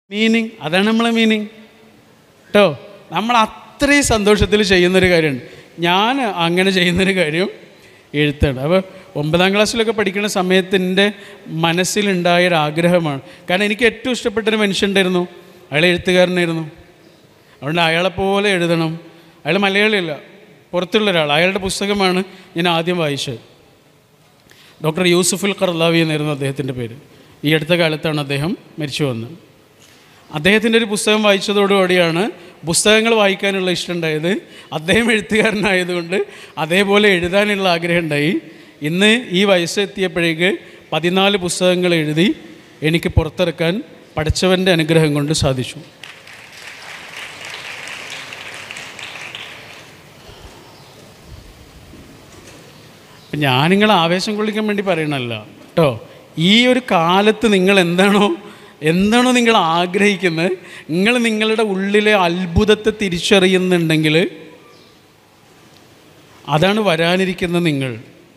Meaning അതാണ് നമ്മളെ meaning കേട്ടോ നമ്മൾ അത്രയും സന്തോഷത്തിൽ ചെയ്യുന്നൊരു കാര്യമുണ്ട് ഞാൻ അങ്ങനെ ചെയ്യുന്നൊരു കാര്യം എഴുത്താണ് അപ്പോൾ ഒമ്പതാം ക്ലാസ്സിലൊക്കെ പഠിക്കുന്ന സമയത്ത് എൻ്റെ മനസ്സിലുണ്ടായ ഒരു ആഗ്രഹമാണ് കാരണം എനിക്ക് ഏറ്റവും ഇഷ്ടപ്പെട്ടൊരു മനുഷ്യണ്ടായിരുന്നു അയാൾ എഴുത്തുകാരനായിരുന്നു അതുകൊണ്ട് അയാളെപ്പോലെ എഴുതണം അയാൾ മലയാളിയല്ല പുറത്തുള്ള ഒരാൾ അയാളുടെ പുസ്തകമാണ് ഞാൻ ആദ്യം വായിച്ചത് ഡോക്ടർ യൂസുഫുൽ കർലാവി എന്നായിരുന്നു അദ്ദേഹത്തിൻ്റെ പേര് ഈ അടുത്ത കാലത്താണ് അദ്ദേഹം മരിച്ചു വന്നത് അദ്ദേഹത്തിൻ്റെ ഒരു പുസ്തകം വായിച്ചതോടുകൂടിയാണ് പുസ്തകങ്ങൾ വായിക്കാനുള്ള ഇഷ്ടം ഉണ്ടായത് അദ്ദേഹം എഴുത്തുകാരനായതുകൊണ്ട് അതേപോലെ എഴുതാനുള്ള ആഗ്രഹം ഉണ്ടായി ഇന്ന് ഈ വയസ്സെത്തിയപ്പോഴേക്ക് പതിനാല് പുസ്തകങ്ങൾ എഴുതി എനിക്ക് പുറത്തിറക്കാൻ പഠിച്ചവൻ്റെ അനുഗ്രഹം കൊണ്ട് സാധിച്ചു അപ്പം ഞാൻ നിങ്ങളെ ആവേശം കൊള്ളിക്കാൻ വേണ്ടി പറയണല്ല കേട്ടോ ഈ ഒരു കാലത്ത് നിങ്ങൾ എന്താണോ എന്താണോ നിങ്ങൾ ആഗ്രഹിക്കുന്നത് നിങ്ങൾ നിങ്ങളുടെ ഉള്ളിലെ അത്ഭുതത്തെ തിരിച്ചറിയുന്നുണ്ടെങ്കിൽ അതാണ് വരാനിരിക്കുന്ന നിങ്ങൾ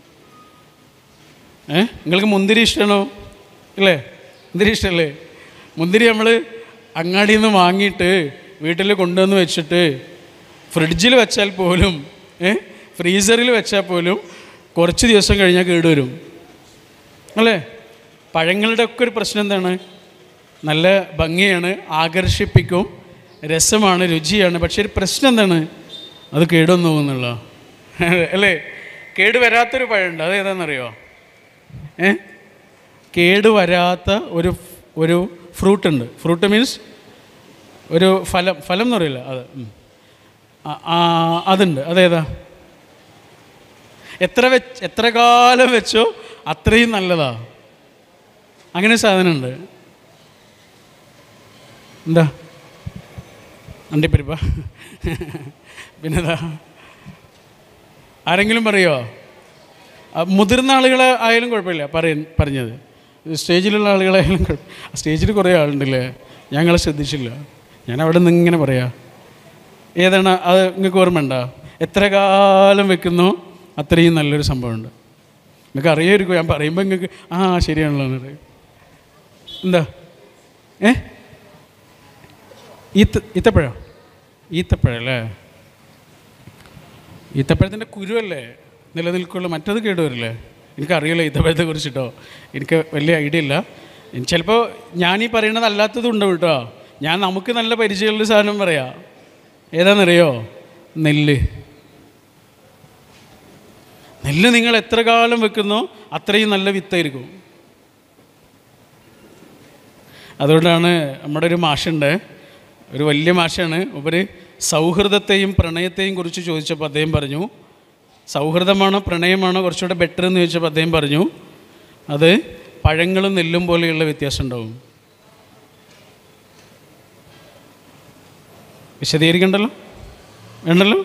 ഏ നിങ്ങൾക്ക് മുന്തിരി ഇഷ്ടമാണോ ഇല്ലേ മുന്തിരി ഇഷ്ടമല്ലേ മുന്തിരി നമ്മൾ അങ്ങാടിയിൽ നിന്ന് വാങ്ങിയിട്ട് വീട്ടിൽ കൊണ്ടുവന്ന് വെച്ചിട്ട് ഫ്രിഡ്ജിൽ വെച്ചാൽ പോലും ഏ ഫ്രീസറിൽ വെച്ചാൽ പോലും കുറച്ച് ദിവസം കഴിഞ്ഞാൽ കേടുവരും അല്ലേ പഴങ്ങളുടെ ഒക്കെ ഒരു പ്രശ്നം എന്താണ് നല്ല ഭംഗിയാണ് ആകർഷിപ്പിക്കും രസമാണ് രുചിയാണ് പക്ഷേ ഒരു പ്രശ്നം എന്താണ് അത് കേടൊന്നു പോകുന്നുള്ള അല്ലേ കേട് വരാത്തൊരു പഴമുണ്ട് അത് ഏതാണെന്നറിയോ ഏ കേട് വരാത്ത ഒരു ഒരു ഫ്രൂട്ട് ഉണ്ട് ഫ്രൂട്ട് മീൻസ് ഒരു ഫലം ഫലം എന്ന് പറയില്ല അത് ഉം. ആ, ആ, അതുണ്ട് അതേതാ എത്ര വെച്ച് എത്ര കാലം വെച്ചോ അത്രയും നല്ലതാ അങ്ങനെ സാധനമുണ്ട് എന്താ അണ്ടിപ്പരിപ്പ പിന്നെന്താ ആരെങ്കിലും പറയുമോ ആ, മുതിർന്ന ആളുകൾ ആയാലും കുഴപ്പമില്ല പറയ പറഞ്ഞത് സ്റ്റേജിലുള്ള ആളുകളായാലും കുഴപ്പം സ്റ്റേജിൽ കുറേ ആളുണ്ടല്ലേ ഞങ്ങളെ ശ്രദ്ധിച്ചില്ല ഞാൻ അവിടെ നിന്ന് ഇങ്ങനെ പറയാം ഏതാണ് അത് നിങ്ങൾക്ക് ഓർമ്മയുണ്ടോ എത്ര കാലം വെക്കുന്നോ അത്രയും നല്ലൊരു സംഭവമുണ്ട് നിങ്ങൾക്ക് അറിയായിരിക്കും ഞാൻ പറയുമ്പോൾ നിങ്ങൾക്ക് ആ ശരിയാണല്ലോ എന്ന് പറയും എന്താ ഏ ഈത്ത ഈത്തപ്പഴം ഈത്തപ്പഴം അല്ലേ ഈത്തപ്പഴത്തിൻ്റെ കുരുവല്ലേ നിലനിൽക്കുള്ളൂ മറ്റത് കേടുവരില്ലേ എനിക്കറിയില്ല ഈത്തപ്പഴത്തെ കുറിച്ചിട്ടോ എനിക്ക് വലിയ ഐഡിയ ഇല്ല ചിലപ്പോൾ ഞാൻ ഈ പറയുന്നത് അല്ലാത്തതും ഉണ്ടാവും കേട്ടോ ഞാൻ നമുക്ക് നല്ല പരിചയമുള്ള സാധനം പറയാം ഏതാണെന്നറിയോ നെല്ല് നെല്ല് നിങ്ങൾ എത്ര കാലം വെക്കുന്നോ അത്രയും നല്ല വിത്തായിരിക്കും അതുകൊണ്ടാണ് നമ്മുടെ ഒരു മാഷുണ്ട് ഒരു വലിയ മാഷാണ് ഉപരി സൗഹൃദത്തെയും പ്രണയത്തെയും കുറിച്ച് ചോദിച്ചപ്പോൾ അദ്ദേഹം പറഞ്ഞു സൗഹൃദമാണോ പ്രണയമാണോ കുറച്ചുകൂടെ ബെറ്റർ എന്ന് ചോദിച്ചപ്പോൾ അദ്ദേഹം പറഞ്ഞു അത് പഴങ്ങളും നെല്ലും പോലെയുള്ള വ്യത്യാസം ഉണ്ടാവും വിശദീകരിക്കണ്ടല്ലോ വേണ്ടല്ലോ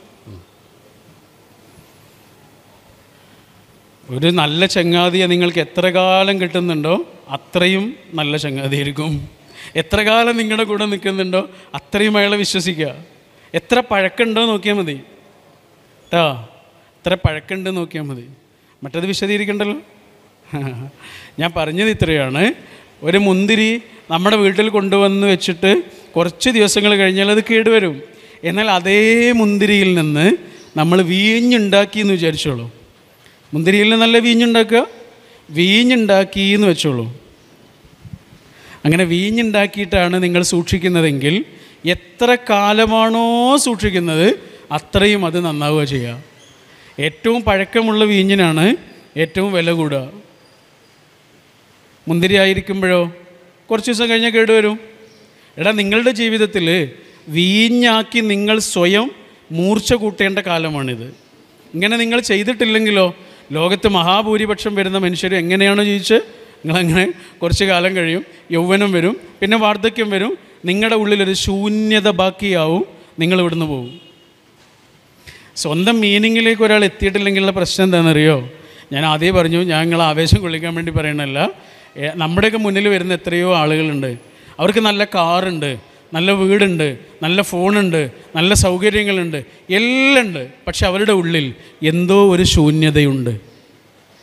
ഒരു നല്ല ചങ്ങാതിയെ നിങ്ങൾക്ക് എത്ര കാലം കിട്ടുന്നുണ്ടോ അത്രയും നല്ല ചങ്ങാതിയായിരിക്കും എത്ര കാലം നിങ്ങളുടെ കൂടെ നിൽക്കുന്നുണ്ടോ അത്രയും അയാളെ വിശ്വസിക്കുക എത്ര പഴക്കമുണ്ടോ നോക്കിയാൽ മതി കേട്ടോ എത്ര പഴക്കമുണ്ട് നോക്കിയാൽ മതി മറ്റത് വിശദീകരിക്കണ്ടല്ലോ ഞാൻ പറഞ്ഞത് ഇത്രയാണ് ഒരു മുന്തിരി നമ്മുടെ വീട്ടിൽ കൊണ്ടുവന്ന് വെച്ചിട്ട് കുറച്ച് ദിവസങ്ങൾ കഴിഞ്ഞാൽ അത് കേടുവരും എന്നാൽ അതേ മുന്തിരിയിൽ നിന്ന് നമ്മൾ വീഞ്ഞുണ്ടാക്കി എന്ന് വിചാരിച്ചോളൂ മുന്തിരിയിൽ നിന്ന് നല്ല വീഞ്ഞുണ്ടാക്കുക വീഞ്ഞുണ്ടാക്കി എന്ന് വെച്ചോളൂ അങ്ങനെ വീഞ്ഞുണ്ടാക്കിയിട്ടാണ് നിങ്ങൾ സൂക്ഷിക്കുന്നതെങ്കിൽ എത്ര കാലമാണോ സൂക്ഷിക്കുന്നത് അത്രയും അത് നന്നാവുക ചെയ്യുക ഏറ്റവും പഴക്കമുള്ള വീഞ്ഞിനാണ് ഏറ്റവും വില കൂടുക മുന്തിരി ആയിരിക്കുമ്പോഴോ കുറച്ച് ദിവസം കഴിഞ്ഞാൽ കേടുവരും എടാ നിങ്ങളുടെ ജീവിതത്തിൽ വീഞ്ഞാക്കി നിങ്ങൾ സ്വയം മൂർച്ച കൂട്ടേണ്ട കാലമാണിത് ഇങ്ങനെ നിങ്ങൾ ചെയ്തിട്ടില്ലെങ്കിലോ ലോകത്ത് മഹാഭൂരിപക്ഷം വരുന്ന മനുഷ്യർ എങ്ങനെയാണോ ജീവിച്ച് നിങ്ങളങ്ങനെ കുറച്ച് കാലം കഴിയും യൗവനം വരും പിന്നെ വാർദ്ധക്യം വരും നിങ്ങളുടെ ഉള്ളിലൊരു ശൂന്യത ബാക്കിയാവും നിങ്ങൾ ഇവിടുന്ന് പോകും സ്വന്തം മീനിങ്ങിലേക്ക് ഒരാൾ എത്തിയിട്ടില്ലെങ്കിലുള്ള പ്രശ്നം എന്താണെന്നറിയോ ഞാൻ ആദ്യം പറഞ്ഞു ഞാൻ നിങ്ങളെ ആവേശം കൊള്ളിക്കാൻ വേണ്ടി പറയണല്ല ഏ, നമ്മുടെയൊക്കെ മുന്നിൽ വരുന്ന എത്രയോ ആളുകളുണ്ട് അവർക്ക് നല്ല കാറുണ്ട് നല്ല വീടുണ്ട് നല്ല ഫോണുണ്ട് നല്ല സൗകര്യങ്ങളുണ്ട് എല്ലാം ഉണ്ട് പക്ഷെ അവരുടെ ഉള്ളിൽ എന്തോ ഒരു ശൂന്യതയുണ്ട്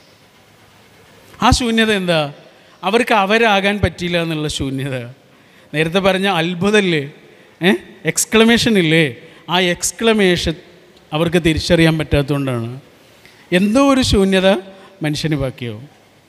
ആ ശൂന്യത എന്താ അവർക്ക് അവരാകാൻ പറ്റിയില്ല എന്നുള്ള ശൂന്യത നേരത്തെ പറഞ്ഞ അത്ഭുതമില്ലേ ഏ എക്സ്ക്ലമേഷൻ ഇല്ലേ ആ എക്സ്ക്ലമേഷൻ അവർക്ക് തിരിച്ചറിയാൻ പറ്റാത്തതുകൊണ്ടാണ് എന്തോ ഒരു ശൂന്യത മനുഷ്യന് ബാക്കിയാവും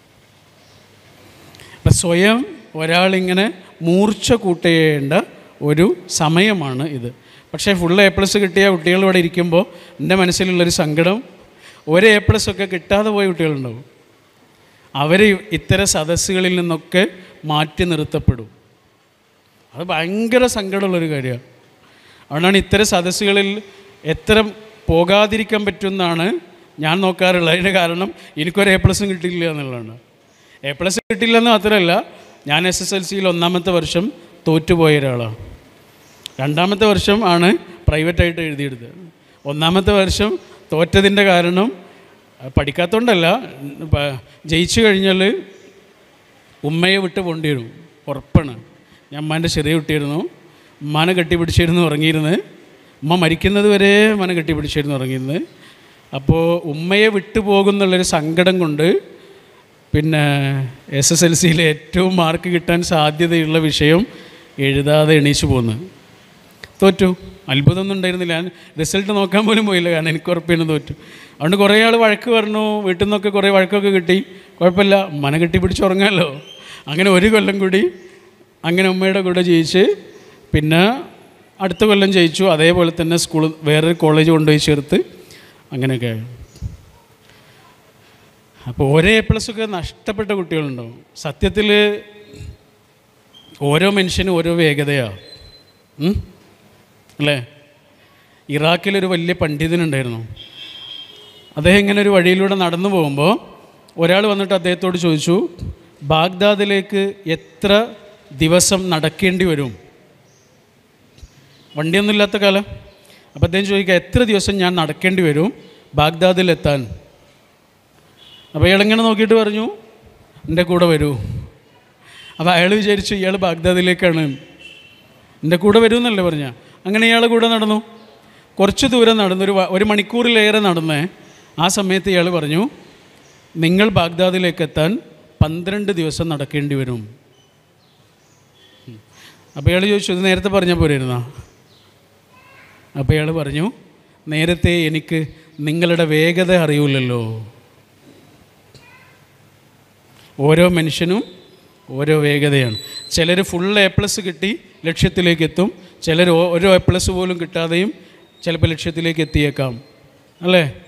അപ്പം സ്വയം ഒരാളിങ്ങനെ മൂർച്ച കൂട്ടേണ്ട ഒരു സമയമാണ് ഇത് പക്ഷേ ഫുൾ എ പ്ലസ് കിട്ടിയ കുട്ടികൾ ഇവിടെ ഇരിക്കുമ്പോൾ എൻ്റെ മനസ്സിലുള്ളൊരു സങ്കടം ഒരു എ പ്ലസ് ഒക്കെ കിട്ടാതെ പോയ കുട്ടികളുണ്ടാവും അവർ ഇത്തരം സദസ്സുകളിൽ നിന്നൊക്കെ മാറ്റി നിർത്തപ്പെടും അത് ഭയങ്കര സങ്കടമുള്ളൊരു കാര്യമാണ് അതുകൊണ്ടാണ് ഇത്തരം സദസ്സുകളിൽ എത്ര പോകാതിരിക്കാൻ പറ്റുമെന്നാണ് ഞാൻ നോക്കാറുള്ളത് അതിൻ്റെ കാരണം എനിക്കൊരു എ പ്ലസും കിട്ടിയില്ല എന്നുള്ളതാണ് എ പ്ലസ് കിട്ടില്ല എന്ന് മാത്രമല്ല ഞാൻ എസ് എസ് എൽ സിയിൽ ഒന്നാമത്തെ വർഷം തോറ്റുപോയ ഒരാളാണ് രണ്ടാമത്തെ വർഷം ആണ് പ്രൈവറ്റായിട്ട് എഴുതിയെടുത്തത് ഒന്നാമത്തെ വർഷം തോറ്റതിൻ്റെ കാരണം അഹ് പഠിക്കാത്തതുകൊണ്ടല്ല പ- ജയിച്ചു കഴിഞ്ഞാൽ ഉമ്മയെ വിട്ട് പോണ്ടി വരും ഉറപ്പാണ് ഞാൻ ഉമ്മാൻ്റെ ചെറിയ കുട്ടിയായിരുന്നു ഉമ്മാനെ കെട്ടിപ്പിടിച്ചിരുന്ന് ഉറങ്ങിയിരുന്ന് ഉമ്മ മരിക്കുന്നത് വരെ ഉമ്മാനെ കെട്ടിപ്പിടിച്ചിരുന്ന് ഉറങ്ങിയിരുന്ന് അപ്പോൾ ഉമ്മയെ വിട്ടു പോകുന്നുള്ളൊരു സങ്കടം കൊണ്ട് പിന്നെ എസ് എസ് എൽ സിയിൽ ഏറ്റവും മാർക്ക് കിട്ടാൻ സാധ്യതയുള്ള വിഷയം എഴുതാതെ എണീച്ചു പോന്ന് തോറ്റു അത്ഭുതമൊന്നും ഉണ്ടായിരുന്നില്ല ഞാൻ റിസൾട്ട് നോക്കാൻ പോലും പോയില്ല കാരണം എനിക്ക് ഉറപ്പാണ് തോറ്റു അതുകൊണ്ട് കുറേ ആൾ വഴക്ക് പറഞ്ഞു വീട്ടിൽ നിന്നൊക്കെ കുറേ വഴക്കൊക്കെ കിട്ടി കുഴപ്പമില്ല മന കെട്ടിപ്പിടിച്ച് ഉറങ്ങാമല്ലോ അങ്ങനെ ഒരു കൊല്ലം കൂടി അങ്ങനെ ഉമ്മയുടെ കൂടെ ജയിച്ച് പിന്നെ അടുത്ത കൊല്ലം ജയിച്ചു അതേപോലെ തന്നെ സ്കൂൾ വേറൊരു കോളേജ് കൊണ്ടുപോയി ചേർത്ത് അങ്ങനെയൊക്കെ ആയി. അപ്പോൾ ഓരോ എ പ്ലസ് ഒക്കെ നഷ്ടപ്പെട്ട കുട്ടികളുണ്ടാവും സത്യത്തിൽ ഓരോ മനുഷ്യനും ഓരോ വേഗതയാണ് ഉം? അല്ലേ ഇറാഖിലൊരു വലിയ പണ്ഡിതനുണ്ടായിരുന്നു അദ്ദേഹം ഇങ്ങനെ ഒരു വഴിയിലൂടെ നടന്നു പോകുമ്പോൾ ഒരാൾ വന്നിട്ട് അദ്ദേഹത്തോട് ചോദിച്ചു ബാഗ്ദാദിലേക്ക് എത്ര ദിവസം നടക്കേണ്ടി വരും വണ്ടിയൊന്നുമില്ലാത്ത കാലം അപ്പോൾ അദ്ദേഹം ചോദിക്കുക എത്ര ദിവസം ഞാൻ നടക്കേണ്ടി വരും ബാഗ്ദാദിലെത്താൻ അപ്പോൾ അയാളിങ്ങനെ നോക്കിയിട്ട് പറഞ്ഞു എൻ്റെ കൂടെ വരൂ അപ്പോൾ അയാൾ വിചാരിച്ചു ഇയാൾ ബാഗ്ദാദിലേക്കാണ് എൻ്റെ കൂടെ വരുമെന്നല്ലേ പറഞ്ഞ അങ്ങനെ ഇയാൾ കൂടെ നടന്നു കുറച്ച് ദൂരം നടന്നു ഒരു വ- ഒരു മണിക്കൂറിലേറെ നടന്ന് ആ സമയത്ത് ഇയാൾ പറഞ്ഞു നിങ്ങൾ ബാഗ്ദാദിലേക്ക് എത്താൻ പന്ത്രണ്ട് ദിവസം നടക്കേണ്ടി വരും അപ്പോൾ ഇയാൾ ചോദിച്ചു ഇത് നേരത്തെ പറഞ്ഞാൽ പോരായിരുന്നോ അപ്പോൾ ഇയാൾ പറഞ്ഞു നേരത്തെ എനിക്ക് നിങ്ങളുടെ വേഗത അറിയില്ലല്ലോ ഓരോ മനുഷ്യനും ഓരോ വേഗതയാണ് ചിലർ ഫുൾ എ പ്ലസ് കിട്ടി ലക്ഷ്യത്തിലേക്ക് എത്തും ചിലർ ഓരോ എ പ്ലസ് പോലും കിട്ടാതെയും ചിലപ്പോൾ ലക്ഷ്യത്തിലേക്ക് എത്തിയേക്കാം അല്ലേ